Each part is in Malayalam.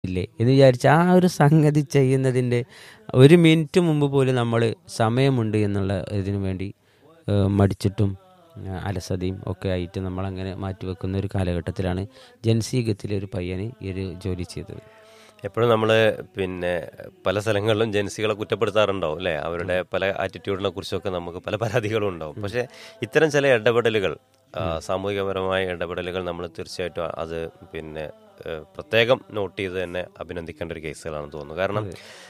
പറ്റില്ലേ എന്ന് വിചാരിച്ച് ആ ഒരു സംഗതി ചെയ്യുന്നതിൻ്റെ ഒരു മിനിറ്റ് മുമ്പ് പോലും നമ്മൾ സമയമുണ്ട് എന്നുള്ള ഇതിനു വേണ്ടി ഏഹ്, മടിച്ചിട്ടും ഏഹ്, അലസതയും ഒക്കെ ആയിട്ട് നമ്മളങ്ങനെ മാറ്റിവെക്കുന്ന ഒരു കാലഘട്ടത്തിലാണ് ജൻസീകത്തിലെ ഒരു പയ്യന് ഈ ഒരു ജോലി ചെയ്തത് എപ്പോഴും നമ്മൾ പിന്നെ പല സ്ഥലങ്ങളിലും ജൻസികളെ കുറ്റപ്പെടുത്താറുണ്ടാവും അല്ലേ അവരുടെ പല ആറ്റിറ്റ്യൂഡിനെ കുറിച്ചൊക്കെ നമുക്ക് പല പരാതികളും ഉണ്ടാവും പക്ഷേ ഇത്തരം ചില ഇടപെടലുകൾ ആ, സാമൂഹികപരമായ ഇടപെടലുകൾ നമ്മൾ തീർച്ചയായിട്ടും അത് പിന്നെ ഏഹ്, പ്രത്യേകം നോട്ട് ചെയ്ത് തന്നെ അഭിനന്ദിക്കേണ്ട ഒരു കേസുകളാണെന്ന് തോന്നുന്നു കാരണം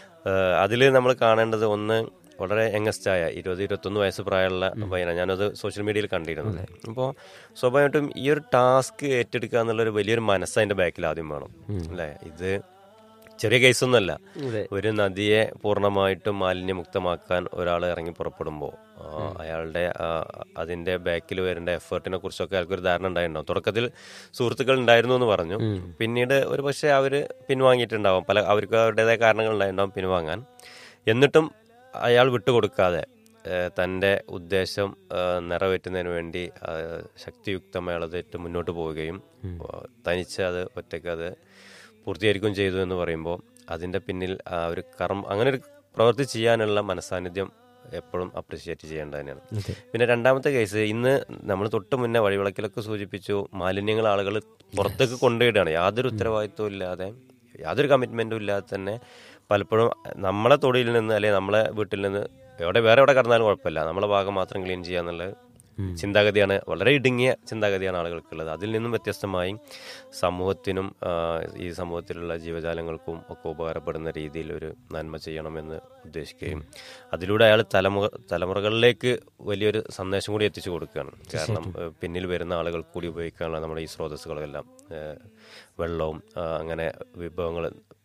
അതിൽ നമ്മൾ കാണേണ്ടത് ഒന്ന് വളരെ യങ്ങസ്റ്റായ ഇരുപത് ഇരുപത്തൊന്ന് വയസ്സ് പ്രായമുള്ള പയ്യനാണ് ഞാനത് സോഷ്യൽ മീഡിയയിൽ കണ്ടിരുന്നത് അപ്പോൾ സ്വാഭാവികമായിട്ടും ഈ ഒരു ടാസ്ക് ഏറ്റെടുക്കുക എന്നുള്ള ഒരു വലിയൊരു മനസ്സ് അതിന്റെ ബാക്കിൽ ആദ്യം വേണം അല്ലേ ഇത് ചെറിയ കേസൊന്നുമല്ല അതെ. ഒരു നദിയെ പൂർണ്ണമായിട്ടും മാലിന്യമുക്തമാക്കാൻ ഒരാൾ ഇറങ്ങി പുറപ്പെടുമ്പോൾ അയാളുടെ ആ, അതിന്റെ ബാക്കിൽ വരേണ്ട എഫേർട്ടിനെ കുറിച്ചൊക്കെ അയാൾക്ക് ഒരു ധാരണ ഉണ്ടായിട്ടുണ്ടാവും തുടക്കത്തിൽ സുഹൃത്തുക്കൾ ഉണ്ടായിരുന്നു എന്ന് പറഞ്ഞു പിന്നീട് ഒരു പക്ഷേ അവര് പിൻവാങ്ങിയിട്ടുണ്ടാവും പല അവർക്ക് അവരുടേതായ കാരണങ്ങൾ ഉണ്ടായിട്ടുണ്ടാവും പിൻവാങ്ങാൻ എന്നിട്ടും അയാൾ വിട്ടുകൊടുക്കാതെ ഏഹ്, തന്റെ ഉദ്ദേശം ഏഹ്, നിറവേറ്റുന്നതിന് വേണ്ടി ഏഹ്, ശക്തിയുക്തമായി അയാളത് മുന്നോട്ട് പോവുകയും ഏഹ്, തനിച്ച് അത് ഒറ്റയ്ക്ക് അത് പൂർത്തീകരിക്കുകയും ചെയ്തു എന്ന് പറയുമ്പോൾ അതിന്റെ പിന്നിൽ ആ ഒരു കർമ്മ അങ്ങനെ ഒരു പ്രവൃത്തി ചെയ്യാനുള്ള മനസാന്നിധ്യം എപ്പോഴും അപ്രിഷിയേറ്റ് ചെയ്യേണ്ടത് തന്നെയാണ് പിന്നെ രണ്ടാമത്തെ കേസ് ഇന്ന് നമ്മൾ തൊട്ട് മുന്നേ വഴിവിളക്കിലൊക്കെ സൂചിപ്പിച്ചു മാലിന്യങ്ങൾ ആളുകൾ പുറത്തേക്ക് കൊണ്ടുപോയിട്ടാണ് യാതൊരു ഉത്തരവാദിത്വവും ഇല്ലാതെ യാതൊരു കമ്മിറ്റ്മെന്റും ഇല്ലാതെ തന്നെ പലപ്പോഴും നമ്മളെ തൊടിയിൽ നിന്ന് അല്ലെങ്കിൽ നമ്മളെ വീട്ടിൽ നിന്ന് എവിടെ വേറെ എവിടെ കടന്നാലും കുഴപ്പമില്ല നമ്മളെ ഭാഗം മാത്രം ക്ലീൻ ചെയ്യുക എന്നുള്ള ചിന്താഗതിയാണ് വളരെ ഇടുങ്ങിയ ചിന്താഗതിയാണ് ആളുകൾക്കുള്ളത് അതിൽ നിന്നും വ്യത്യസ്തമായി സമൂഹത്തിനും ആ, ഈ സമൂഹത്തിലുള്ള ജീവജാലങ്ങൾക്കും ഒക്കെ ഉപകാരപ്പെടുന്ന രീതിയിൽ ഒരു നന്മ ചെയ്യണമെന്ന് ഉദ്ദേശിക്കുകയും അതിലൂടെ അയാൾ തലമുറ തലമുറകളിലേക്ക് വലിയൊരു സന്ദേശം കൂടി എത്തിച്ചു കൊടുക്കുകയാണ് കാരണം ഏഹ്, പിന്നിൽ വരുന്ന ആളുകൾ കൂടി ഉപയോഗിക്കാനുള്ള നമ്മുടെ ഈ സ്രോതസ്സുകളെല്ലാം ഏഹ്, വെള്ളവും ആ, അങ്ങനെ വിഭവങ്ങൾ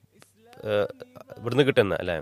ഏഹ്, ഇവിടുന്ന് കിട്ടുന്ന അല്ലേ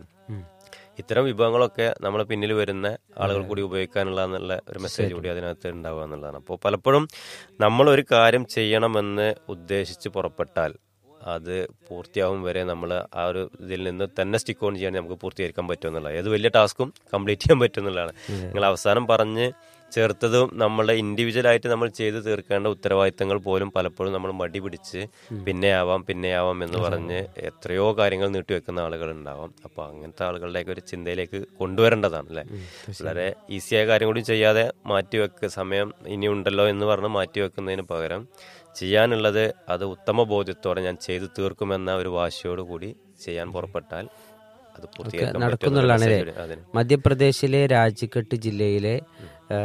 ഇത്തരം വിഭവങ്ങളൊക്കെ നമ്മളെ പിന്നിൽ വരുന്ന ആളുകൾ കൂടി ഉപയോഗിക്കാനുള്ള എന്നുള്ള ഒരു മെസ്സേജ് കൂടി അതിനകത്ത് ഉണ്ടാവുക എന്നുള്ളതാണ് അപ്പോൾ പലപ്പോഴും നമ്മൾ ഒരു കാര്യം ചെയ്യണമെന്ന് ഉദ്ദേശിച്ച് പുറപ്പെട്ടാൽ അത് പൂർത്തിയാവും വരെ നമ്മൾ ആ ഒരു ഇതിൽ നിന്ന് തന്നെ സ്റ്റിക്ക് ഓൺ ചെയ്യാൻ നമുക്ക് പൂർത്തീകരിക്കാൻ പറ്റും എന്നുള്ളത് ഏത് വലിയ ടാസ്കും കംപ്ലീറ്റ് ചെയ്യാൻ പറ്റും എന്നുള്ളതാണ് നിങ്ങൾ അവസാനം പറഞ്ഞ് ചേർത്തതും നമ്മളെ ഇൻഡിവിജ്വൽ ആയിട്ട് നമ്മൾ ചെയ്ത് തീർക്കേണ്ട ഉത്തരവാദിത്തങ്ങൾ പോലും പലപ്പോഴും നമ്മൾ മടി പിടിച്ച് പിന്നെ ആവാം പിന്നെ ആവാം എന്ന് പറഞ്ഞ് എത്രയോ കാര്യങ്ങൾ നീട്ടിവെക്കുന്ന ആളുകൾ ഉണ്ടാവാം അപ്പൊ അങ്ങനത്തെ ആളുകളുടെയൊക്കെ ഒരു ചിന്തയിലേക്ക് കൊണ്ടുവരേണ്ടതാണ് അല്ലെ വളരെ ഈസിയായ കാര്യം കൂടി ചെയ്യാതെ മാറ്റിവെക്ക് സമയം ഇനിയുണ്ടല്ലോ എന്ന് പറഞ്ഞ് മാറ്റിവെക്കുന്നതിന് പകരം ചെയ്യാനുള്ളത് അത് ഉത്തമ ബോധ്യത്തോടെ ഞാൻ ചെയ്തു തീർക്കുമെന്ന ഒരു വാശിയോട് കൂടി ചെയ്യാൻ പുറപ്പെട്ടാൽ അത് പൂർത്തീകരിക്കാൻ പറ്റുമെന്നുള്ള നടക്കുന്നുള്ളതാണ് message കൂടി- അതിന് മധ്യപ്രദേശിലെ രാജിക്കെട്ട് ജില്ലയിലെ ആ,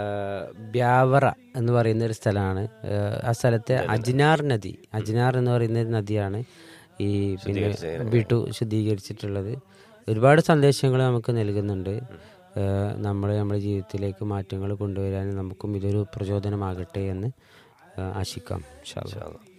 ബ്യാവറ എന്ന് പറയുന്ന ഒരു സ്ഥലമാണ് ആ, ആ സ്ഥലത്തെ അജ്നാർ നദി അജ്നാർ എന്ന് പറയുന്ന ഒരു നദിയാണ് ഈ പിന്നെ വീട്ടു ശുദ്ധീകരിച്ചിട്ടുള്ളത് ഒരുപാട് സന്ദേശങ്ങൾ നമുക്ക് നൽകുന്നുണ്ട് നമ്മൾ നമ്മുടെ ജീവിതത്തിലേക്ക് മാറ്റങ്ങൾ കൊണ്ടുവരാൻ നമുക്കും ഇതൊരു പ്രചോദനമാകട്ടെ എന്ന് ആ, ആശിക്കാം ഇൻഷാ അല്ലാ. ഇൻഷാ അല്ലാ.